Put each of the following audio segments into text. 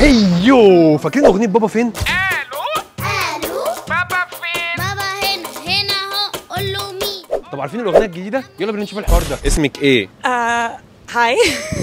هيو فاكرين اغنيه بابا فين الو الو بابا فين بابا هنا هنا اهو قول له مين طب عارفين الاغنيه الجديده يلا بينا نشوف الحوار ده اسمك ايه آه هاي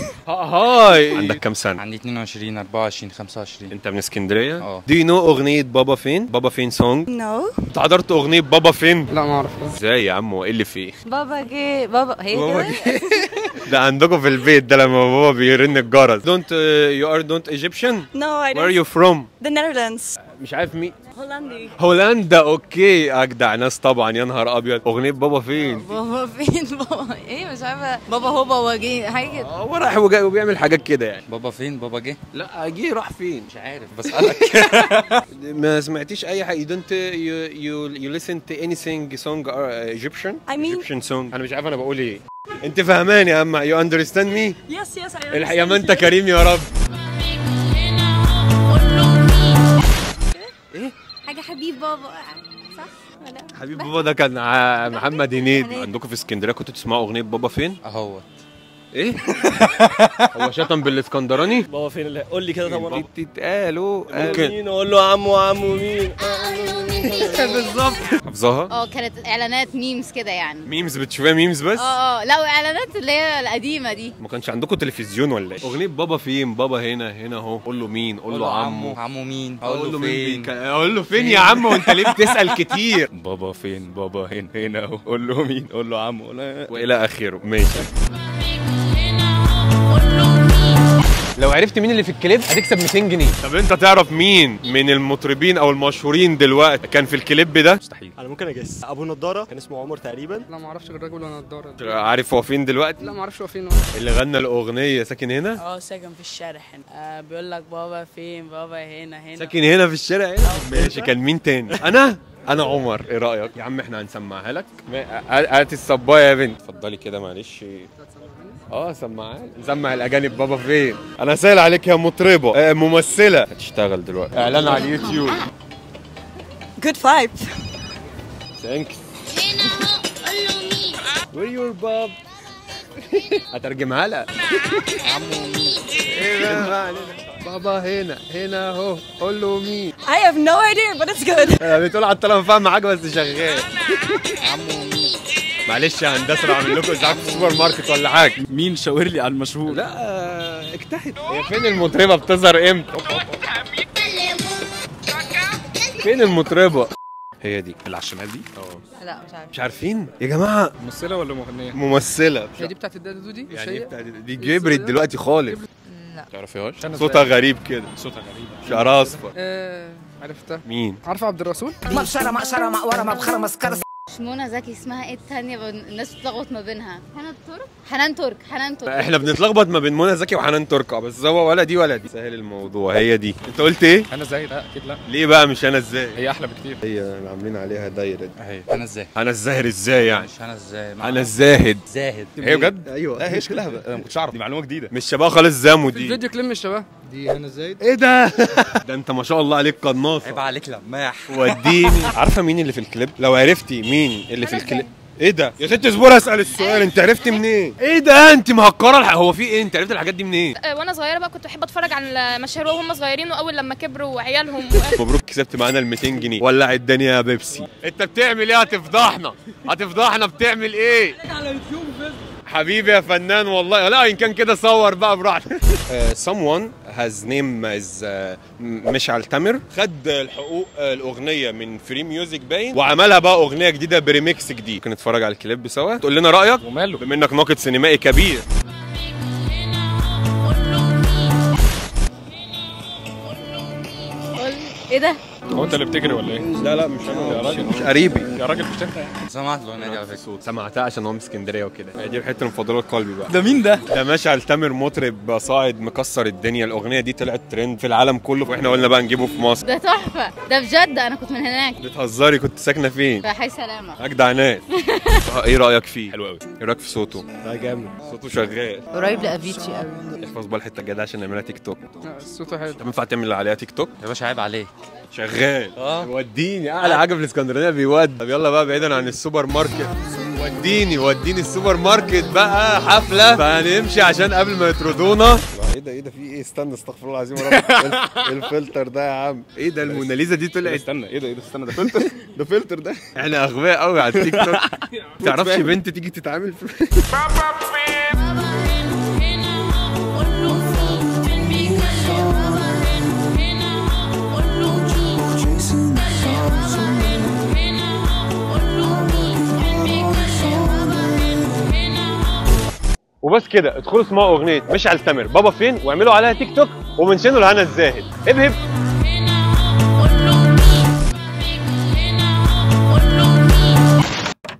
هاي عندك كام سنه عندي 22 24 25 انت من اسكندريه اه. دو يو نو اغنيه بابا فين بابا فين سونج نو انت حضرت اغنيه بابا فين لا ما اعرف ازاي يا عم هو ايه اللي فيه بابا جه بابا هي بابا كده ده عندكم في البيت ده لما بابا بيرن الجرس دونت يو ار دونت ايجيبشن نو اي where are you from ذا نيذرلاندز مش عارف مين هولندي هولندا اوكي اجدع ناس طبعا يا نهار ابيض اغنيه بابا فين بابا فين بابا ايه مش عارفه بابا هو بابا جه حاجه كده هو رايح وجاي وبيعمل حاجات كده يعني بابا فين بابا جه لا جه راح فين مش عارف بسألك ما سمعتيش اي حاجه you don't you you you listen to anything song uh, Egyptian I mean- Egyptian song انا مش عارف انا بقول ايه انت فاهمان يا اما you understand me يس يس الحقيقه ما انت كريم يا رب هنا اهو قول له مين ايه حاجه حبيب بابا صح ولا حبيب بابا ده كان ع- محمد هنيدي عندكم في اسكندريه كنتوا تسمعوا اغنيه بابا فين اهوت ايه هو شتم بالاسكندراني بابا فين اللي قول لي كده طبعا تتقالوا ممكن مين اقول له عمو عمو مين بالظبط حافظاها اه كانت اعلانات ميمز كده يعني ميمز بتشوفيها ميمز بس اه اه لا واعلانات اللي هي القديمه دي ما كانش عندكم تلفزيون ولا ايه اغنيه بابا فين بابا هنا هنا اهو قول له مين قول له عمو عمو مين اقول له مين فين بيك- اقول له فين يا عم وانت ليه بتسال كتير بابا فين بابا هنا هنا اهو قول له مين قول له عمو لا والى اخره ماشي هنا اهو قول له مين لو عرفت مين اللي في الكليب هتكسب 200 جنيه طب انت تعرف مين من المطربين او المشهورين دلوقتي كان في الكليب ده مستحيل انا ممكن اجس ابو نضاره كان اسمه عمر تقريبا لا ما اعرفش غير الراجل وانا الدار عارف هو فين دلوقتي لا ما اعرفش هو فين هو اللي غنى الاغنيه ساكن هنا اه ساكن في الشارع هنا آه بيقول لك بابا فين بابا هنا هنا ساكن هنا في الشارع هنا ماشي كان مين تاني انا انا عمر ايه رايك يا عم احنا هنسمعها لك ما- هات الصبايه يا بنت اتفضلي كده معلش اه سمعها لي. نسمع الاجانب بابا فين انا سائل عليك يا مطربه آه ممثله هتشتغل دلوقتي اعلان على اليوتيوب جود فايب ثانكس هنا اهو قول له مين وير يور باب هترجمها لها عمو مين ايه بقى بابا هنا هنا اهو قول له مين I have no idea but it's good آه، بتقول على الطلبه فاهم معاك بس شغال عمو مين معلش يا هندسه لو اعمل لكم ازعاج في السوبر ماركت ولا حاجه مين شاور لي على المشهور لا آه، اجتهد هي فين المطربه بتظهر امتى فين المطربه هي دي اللي على الشمال دي اه لا مش عارف مش عارفين يا جماعه ممثله ولا مغنيه ممثله هي دي بتاعت الدادا دودي مش يعني هي إيه بتاع دي دي جبرت دلوقتي خالص لا تعرفيهاش أنا صوتها إزاي؟ غريب كده صوتها غريب شعرها اصفر آه عرفتها مين عارفه عبد الرسول مبشرة مقشرة مقورة مبخرة مسكرة مش منى زكي اسمها ايه التانية ب- الناس بتلخبط ما بينها حنان ترك حنان ترك حنان ترك احنا بنتلخبط ما بين منى زكي وحنان تركة بس هو ولا دي ولا دي سهل الموضوع هي دي انت قلت ايه انا ازاي لا اكيد لا ليه بقى مش انا ازاي هي احلى بكتير هي اللي عاملين عليها دايره دي اهي انا ازاي انا الزاهر ازاي يعني مش انا ازاي انا الزاهد زاهد هي بجد ايوه لا هي شكلها بقى. انا ما كنتش اعرف دي معلومه جديده مش شباب خالص زامو في دي الفيديو كليب مش شبه دي هنا زايد ايه ده ده انت ما شاء الله عليك قناصه عيب عليك لماح وديني عارفه مين اللي في الكليب لو عرفتي مين اللي في الكليب ايه ده يا ست اصبري اسال السؤال انت عرفتي منين ايه ده انت مهكره الح... هو في ايه انت عرفتي الحاجات دي منين آه، وانا صغيره بقى كنت بحب اتفرج على المشاهير وهم صغيرين واول لما كبروا وعيالهم مبروك كسبت معانا ال 200 جنيه ولع الدنيا يا بيبسي انت بتعمل ايه هتفضحنا هتفضحنا بتعمل ايه حبيبي يا فنان والله لا ان كان كده صور بقى براحتك someone has name is uh, مشعل تامر خد الحقوق آه، الاغنيه من فري ميوزك باين وعملها بقى اغنيه جديده بريميكس جديد ممكن نتفرج على الكليب سوا تقول لنا رايك وماله بما انك ناقد سينمائي كبير قول ايه ده هو انت اللي بتجري ولا ايه؟ لا لا مش انا يا راجل مش قريبي يا راجل مش انت يعني سمعت الاغنيه دي على فكره سمعتها عشان هو من اسكندريه وكده هي دي الحته المفضله لقلبي بقى ده مين ده؟ ده مشعل تامر مطرب صاعد مكسر الدنيا الاغنيه دي طلعت ترند في العالم كله واحنا قلنا بقى نجيبه في مصر ده تحفه ده بجد انا كنت من هناك بتهزري كنت ساكنه فين في حي سلامه اجدع ناس ايه رايك فيه حلو قوي ايه رايك في صوته لا جامد صوته شغال قريب لافيتشي قوي احفظ بقى الحته الجايه دي عشان نعملها تيك توك لا، صوته حلو طب ينفع تعمل عليها تيك توك يا باشا عيب عليك شغال اه. وديني اعلى حاجه في الاسكندرانيه بيودي طب يلا بقى بعيدا عن السوبر ماركت وديني وديني السوبر ماركت بقى حفله فهنمشي عشان قبل ما يطردونا ايه ده ايه ده في ايه استنى استغفر الله العظيم يا رب الف- الفلتر ده يا عم ايه ده الموناليزا دي إيه ده طلعت استنى ايه ده ايه ده استنى ده فلتر ده فلتر ده احنا اغبياء قوي على التيك توك تعرفش بنت تيجي تتعامل في بابا فين وبس كده ادخلوا اسمعوا اغنيه مش على التمر بابا فين واعملوا عليها تيك توك ومنشنوا لهنا الزاهد هب هب